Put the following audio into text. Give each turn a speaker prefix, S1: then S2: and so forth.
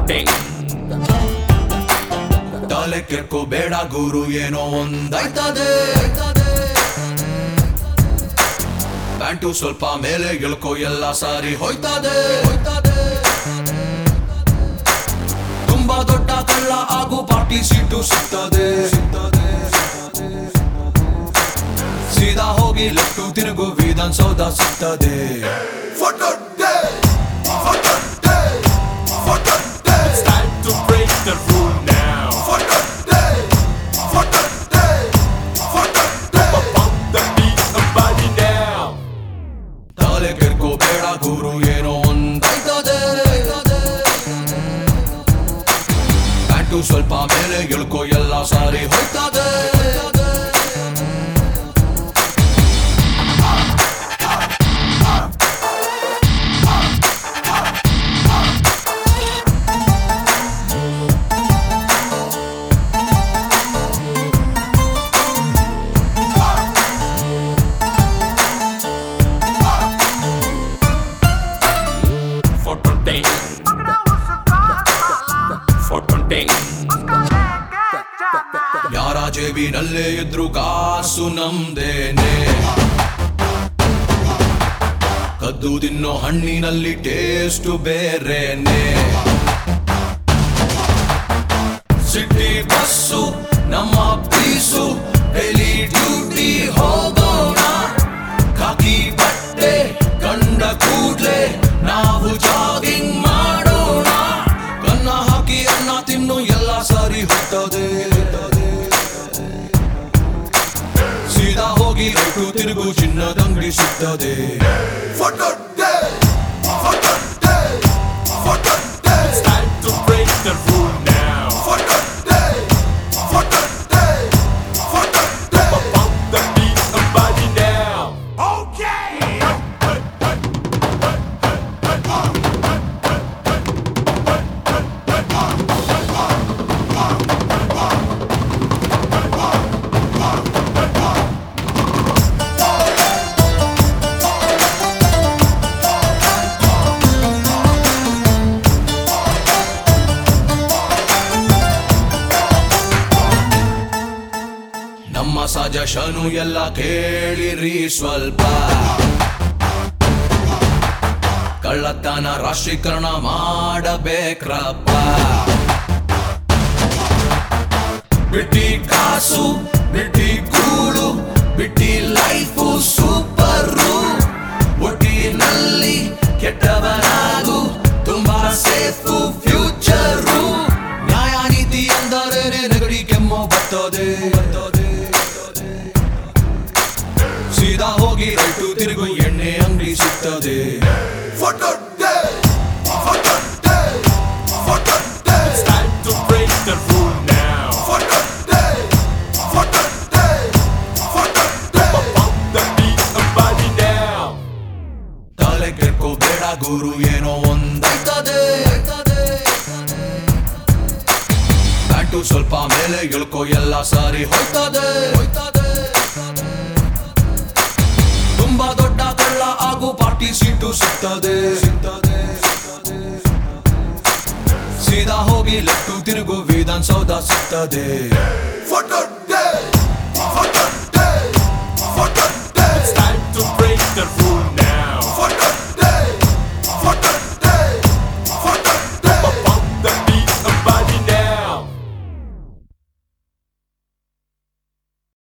S1: ting.
S2: ತಲೆ ಕೆರ್ಕೋ ಬೇಡ ಗುರು ಏನೋ ಒಂದಾಯ್ತದೆ ಪ್ಯಾಂಟು ಸ್ವಲ್ಪ ಮೇಲೆ ಇಳ್ಕೋ ಎಲ್ಲ ಸಾರಿ ಹೋಯ್ತದೆ ತುಂಬಾ ದೊಡ್ಡ ಕಳ್ಳ ಹಾಗೂ ಪಾರ್ಟಿ ಸೀಟು ಸಿಗ್ತದೆ ಸೀದಾ ಹೋಗಿ ಲೆಫ್ಟು ತಿರುಗು ವಿಧಾನಸೌಧ ಸಿಗ್ತದೆ photo
S1: It's time to break the rule now. Bump the beat and body now.
S2: ತಲೆ ಕೆರ್ಕೋ ಬೇಡ ಗುರು ಏನೋ ಒಂದಾಯ್ತದೆ ಪ್ಯಾಂಟು ಸ್ವಲ್ಪ ಮೇಲೆ ಇಳ್ಕೋ ಎಲ್ಲ ಸಾರಿ ಹೋಯ್ತದೆ
S1: Photo ting. Photo ting.
S2: ಯಾರ ಜೇಬಿನಲ್ಲೇ ಇದ್ರು ಕಾಸು ನಮ್ದೇನೆ ಕದ್ದು ತಿನ್ನೋ ಹಣ್ಣಿನಲ್ಲಿ ಟೇಸ್ಟು ಬೇರೆನೆ ಸಿಟಿ ಬಸ್ಸು ನಮ್ಮ ಪೀಸು ಡೈಲಿ ಡ್ಯೂಟಿ ಹೋಗೋಣ ಖಾಕಿ ಬಟ್ಟೆ ಕಂಡ ಕೂಡ್ಲೆ ನಾವು ಜಾಗಿಂಗ್ ಮಾಡೋಣ ಕನ್ನ ಹಾಕಿ ಅನ್ನ ತಿನ್ನು ಎಲ್ಲ ಸರಿ ಹೋಗ್ತದೆ ಸೀದಾ ಹೋಗಿ ರೈಟು ತಿರುಗು ಚಿನ್ನದ ಅಂಗಡಿ ಸಿಗ್ತದೆ
S1: It's time to break the rule now. Bump the beat and body now.
S2: ನಮ್ಮ ಸಜೆಷನು ಎಲ್ಲ ಕೇಳಿರಿ ಸ್ವಲ್ಪ ಕಳ್ಳತನ ರಾಷ್ಟ್ರೀಕರಣ ಮಾಡಬೇಕ್ರಪ್ಪ ಬಿಟ್ಟಿ ಕಾಸು ಬಿಟ್ಟಿ ಕೂಳು ಬಿಟ್ಟಿ ಲೈಫು ಸೂಪರು ಒಟ್ಟಿನಲ್ಲಿ ಕೆಟ್ಟವನಾಗು ತುಂಬಾ ಸೇಫು ಫ್ಯೂಚರು ನ್ಯಾಯ ನೀತಿ ಅಂದರೆ ನೆಗಡಿ ಕೆಮ್ಮು ಬರ್ತದೆ ಸೀದಾ ಹೋಗಿ ರೈಟು ತಿರುಗು ಎಣ್ಣೆ ಅಂಗಡಿ ಸಿಗ್ತದೆ
S1: It's time to break the rule now. Bump the beat and body now.
S2: ತಲೆ ಕೆರ್ಕೋ ಬೇಡ ಗುರು ಏನೋ ಒಂದಾಯ್ತದೆ ಪ್ಯಾಂಟು ಸ್ವಲ್ಪ ಮೇಲೆ ಇಳ್ಕೋ ಎಲ್ಲ ಸಾರಿ ಹೋಯ್ತದೆ ತುಂಬಾ ದೊಡ್ಡ ಕಳ್ಳ ಹಾಗೂ ಪಾರ್ಟಿ ಸೀಟು ಸಿಗ್ತದೆ ಸೀದಾ ಹೋಗಿ ಲೆಫ್ಟು ತಿರುಗು ವಿಧಾನಸೌಧ ಸಿಗ್ತದೆ